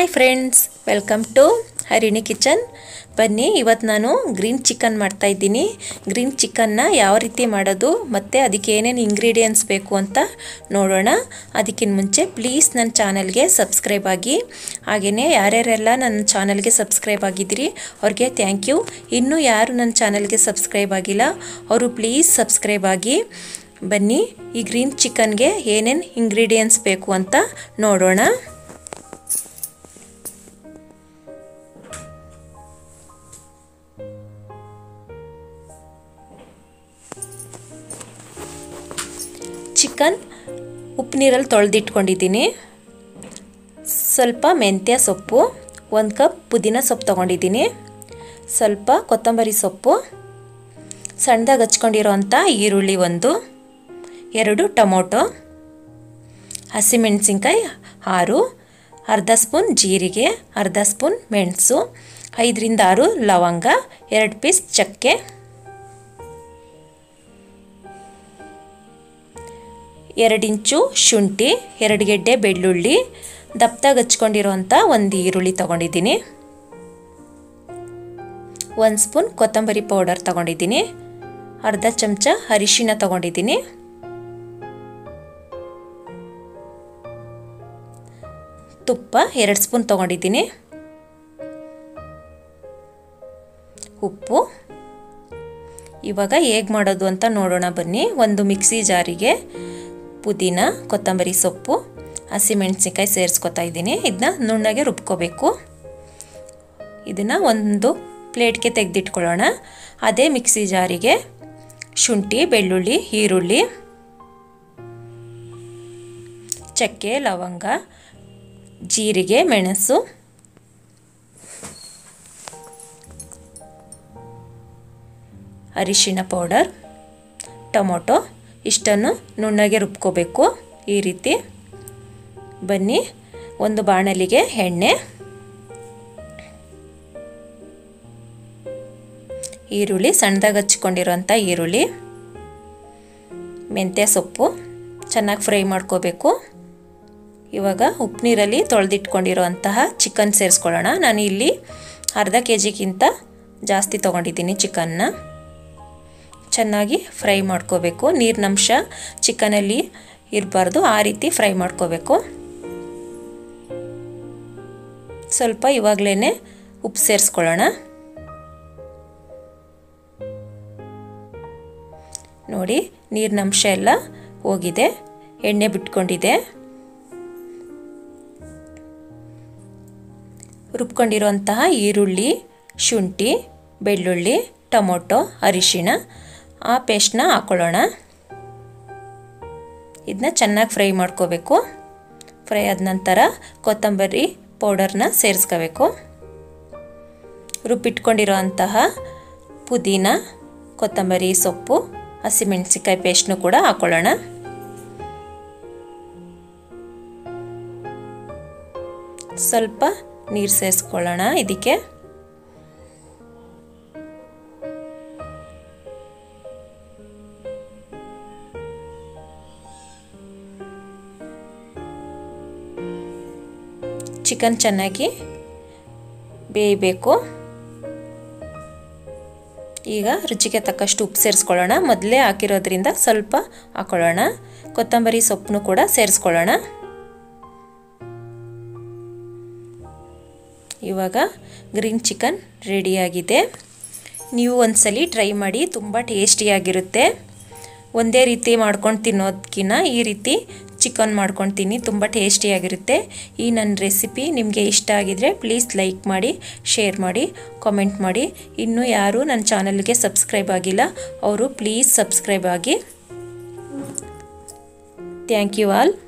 hi friends welcome to Harini kitchen ಬನ್ನಿ ಇವತ್ತು ನಾನು ಗ್ರೀನ್ ಚಿಕನ್ ಮಾಡ್ತಾ ಇದ್ದೀನಿ ಗ್ರೀನ್ ಚಿಕನ್ನ ಯಾವ ರೀತಿ ಮಾಡೋದು ಮತ್ತು ಅದಕ್ಕೆ ಏನೇನು ಇಂಗ್ರೀಡಿಯೆಂಟ್ಸ್ ಬೇಕು ಅಂತ ನೋಡೋಣ ಅದಕ್ಕಿಂತ ಮುಂಚೆ ಪ್ಲೀಸ್ ನನ್ನ ಚಾನಲ್ಗೆ ಸಬ್ಸ್ಕ್ರೈಬ್ ಆಗಿ ಹಾಗೆಯೇ ಯಾರ್ಯಾರೆಲ್ಲ ನನ್ನ ಚಾನಲ್ಗೆ ಸಬ್ಸ್ಕ್ರೈಬ್ ಆಗಿದ್ದೀರಿ ಅವ್ರಿಗೆ ಥ್ಯಾಂಕ್ ಯು ಇನ್ನೂ ಯಾರು ನನ್ನ ಚಾನಲ್ಗೆ ಸಬ್ಸ್ಕ್ರೈಬ್ ಆಗಿಲ್ಲ ಅವರು ಪ್ಲೀಸ್ ಸಬ್ಸ್ಕ್ರೈಬ್ ಆಗಿ ಬನ್ನಿ ಈ ಗ್ರೀನ್ ಚಿಕನ್ಗೆ ಏನೇನು ಇಂಗ್ರೀಡಿಯೆಂಟ್ಸ್ ಬೇಕು ಅಂತ ನೋಡೋಣ ಚಿಕನ್ ಉಪ್ಪು ನೀರಲ್ಲಿ ತೊಳೆದಿಟ್ಕೊಂಡಿದ್ದೀನಿ ಸ್ವಲ್ಪ ಮೆಂತ್ಯ ಸೊಪ್ಪು ಒಂದು ಕಪ್ ಪುದೀನ ಸೊಪ್ಪು ತೊಗೊಂಡಿದ್ದೀನಿ ಸ್ವಲ್ಪ ಕೊತ್ತಂಬರಿ ಸೊಪ್ಪು ಸಣ್ಣದಾಗಿ ಹಚ್ಕೊಂಡಿರೋಂಥ ಈರುಳ್ಳಿ ಒಂದು ಎರಡು ಟೊಮೊಟೊ ಹಸಿಮೆಣಸಿನ್ಕಾಯಿ ಆರು ಅರ್ಧ ಸ್ಪೂನ್ ಜೀರಿಗೆ ಅರ್ಧ ಸ್ಪೂನ್ ಮೆಣಸು ಐದರಿಂದ ಆರು ಲವಂಗ ಎರಡು ಪೀಸ್ ಚಕ್ಕೆ ಎರಡು ಇಂಚು ಶುಂಠಿ ಎರಡು ಗೆಡ್ಡೆ ಬೆಳ್ಳುಳ್ಳಿ ದಪ್ಪದಾಗಿ ಹಚ್ಕೊಂಡಿರೋಂಥ ಒಂದು ಈರುಳ್ಳಿ ತೊಗೊಂಡಿದ್ದೀನಿ ಒಂದು ಸ್ಪೂನ್ ಕೊತ್ತಂಬರಿ ಪೌಡರ್ ತೊಗೊಂಡಿದ್ದೀನಿ ಅರ್ಧ ಚಮಚ ಅರಿಶಿನ ತೊಗೊಂಡಿದ್ದೀನಿ ತುಪ್ಪ ಎರಡು ಸ್ಪೂನ್ ತೊಗೊಂಡಿದ್ದೀನಿ ಉಪ್ಪು ಇವಾಗ ಹೇಗೆ ಮಾಡೋದು ಅಂತ ನೋಡೋಣ ಬನ್ನಿ ಒಂದು ಮಿಕ್ಸಿ ಜಾರಿಗೆ ಪುದೀನ ಕೊತ್ತಂಬರಿ ಸೊಪ್ಪು ಹಸಿಮೆಣಸಿನ್ಕಾಯಿ ಸೇರಿಸ್ಕೊತಾ ಇದ್ದೀನಿ ಇದನ್ನ ನುಣ್ಣಗೆ ರುಬ್ಕೋಬೇಕು ಇದನ್ನು ಒಂದು ಪ್ಲೇಟ್ಗೆ ತೆಗೆದಿಟ್ಕೊಳ್ಳೋಣ ಅದೇ ಮಿಕ್ಸಿ ಜಾರಿಗೆ ಶುಂಠಿ ಬೆಳ್ಳುಳ್ಳಿ ಈರುಳ್ಳಿ ಚಕ್ಕೆ ಲವಂಗ ಜೀರಿಗೆ ಮೆಣಸು ಅರಿಶಿಣ ಪೌಡರ್ ಟೊಮೊಟೊ ಇಷ್ಟನ್ನು ನುಣ್ಣಗೆ ರುಬ್ಕೋಬೇಕು ಈ ರೀತಿ ಬನ್ನಿ ಒಂದು ಬಾಣಲಿಗೆ ಎಣ್ಣೆ ಈರುಳ್ಳಿ ಸಣ್ಣದಾಗಿ ಹಚ್ಕೊಂಡಿರೋಂಥ ಈರುಳ್ಳಿ ಮೆಂತ್ಯ ಸೊಪ್ಪು ಚೆನ್ನಾಗಿ ಫ್ರೈ ಮಾಡ್ಕೋಬೇಕು ಇವಾಗ ಉಪ್ಪು ನೀರಲ್ಲಿ ತೊಳೆದಿಟ್ಕೊಂಡಿರೋಂತಹ ಚಿಕನ್ ಸೇರಿಸ್ಕೊಳ್ಳೋಣ ನಾನು ಇಲ್ಲಿ ಅರ್ಧ ಕೆ ಜಿಗಿಂತ ಜಾಸ್ತಿ ತೊಗೊಂಡಿದ್ದೀನಿ ಚಿಕನ್ನ ಚೆನ್ನಾಗಿ ಫ್ರೈ ಮಾಡ್ಕೋಬೇಕು ನೀರಿನಂಶ ಚಿಕನಲ್ಲಿ ಇರಬಾರ್ದು ಆ ರೀತಿ ಫ್ರೈ ಮಾಡ್ಕೋಬೇಕು ಸ್ವಲ್ಪ ಇವಾಗಲೇ ಉಪ್ಪು ಸೇರಿಸ್ಕೊಳ್ಳೋಣ ನೋಡಿ ನೀರಿನಂಶ ಎಲ್ಲ ಹೋಗಿದೆ ಎಣ್ಣೆ ಬಿಟ್ಕೊಂಡಿದೆ ರುಬ್ಕೊಂಡಿರುವಂತಹ ಈರುಳ್ಳಿ ಶುಂಠಿ ಬೆಳ್ಳುಳ್ಳಿ ಟೊಮೊಟೊ ಅರಿಶಿಣ ಆ ಪೇಸ್ಟ್ನ ಹಾಕ್ಕೊಳ್ಳೋಣ ಇದನ್ನ ಚೆನ್ನಾಗಿ ಫ್ರೈ ಮಾಡ್ಕೋಬೇಕು ಫ್ರೈ ಆದ ನಂತರ ಕೊತ್ತಂಬರಿ ಪೌಡರ್ನ ಸೇರಿಸ್ಕೋಬೇಕು ರುಬ್ಬಿಟ್ಕೊಂಡಿರೋ ಅಂತಹ ಪುದೀನ ಕೊತ್ತಂಬರಿ ಸೊಪ್ಪು ಹಸಿಮೆಣಸಿನ್ಕಾಯಿ ಪೇಸ್ಟ್ನು ಕೂಡ ಹಾಕ್ಕೊಳ್ಳೋಣ ಸ್ವಲ್ಪ ನೀರು ಸೇರಿಸ್ಕೊಳ್ಳೋಣ ಇದಕ್ಕೆ ಚಿಕನ್ ಚೆನ್ನಾಗಿ ಬೇಯಬೇಕು ಈಗ ರುಚಿಗೆ ತಕ್ಕಷ್ಟು ಉಪ್ಪು ಸೇರಿಸ್ಕೊಳ್ಳೋಣ ಮೊದಲೇ ಹಾಕಿರೋದ್ರಿಂದ ಸ್ವಲ್ಪ ಹಾಕೊಳ್ಳೋಣ ಕೊತ್ತಂಬರಿ ಸೊಪ್ಪನ್ನು ಕೂಡ ಸೇರಿಸ್ಕೊಳ್ಳೋಣ ಇವಾಗ ಗ್ರೀನ್ ಚಿಕನ್ ರೆಡಿಯಾಗಿದೆ ನೀವು ಒಂದ್ಸಲಿ ಟ್ರೈ ಮಾಡಿ ತುಂಬ ಟೇಸ್ಟಿಯಾಗಿರುತ್ತೆ ಒಂದೇ ರೀತಿ ಮಾಡ್ಕೊಂಡು ತಿನ್ನೋದಕ್ಕಿಂತ ಈ ರೀತಿ ಚಿಕನ್ ಮಾಡ್ಕೊಂಡು ತಿನ್ನಿ ತುಂಬ ಟೇಸ್ಟಿಯಾಗಿರುತ್ತೆ ಈ ನನ್ನ ರೆಸಿಪಿ ನಿಮಗೆ ಇಷ್ಟ ಆಗಿದರೆ ಪ್ಲೀಸ್ ಲೈಕ್ ಮಾಡಿ ಶೇರ್ ಮಾಡಿ ಕಾಮೆಂಟ್ ಮಾಡಿ ಇನ್ನೂ ಯಾರು ನನ್ನ ಚಾನಲ್ಗೆ ಸಬ್ಸ್ಕ್ರೈಬ್ ಆಗಿಲ್ಲ ಅವರು ಪ್ಲೀಸ್ ಸಬ್ಸ್ಕ್ರೈಬ್ ಆಗಿ ಥ್ಯಾಂಕ್ ಯು ಆಲ್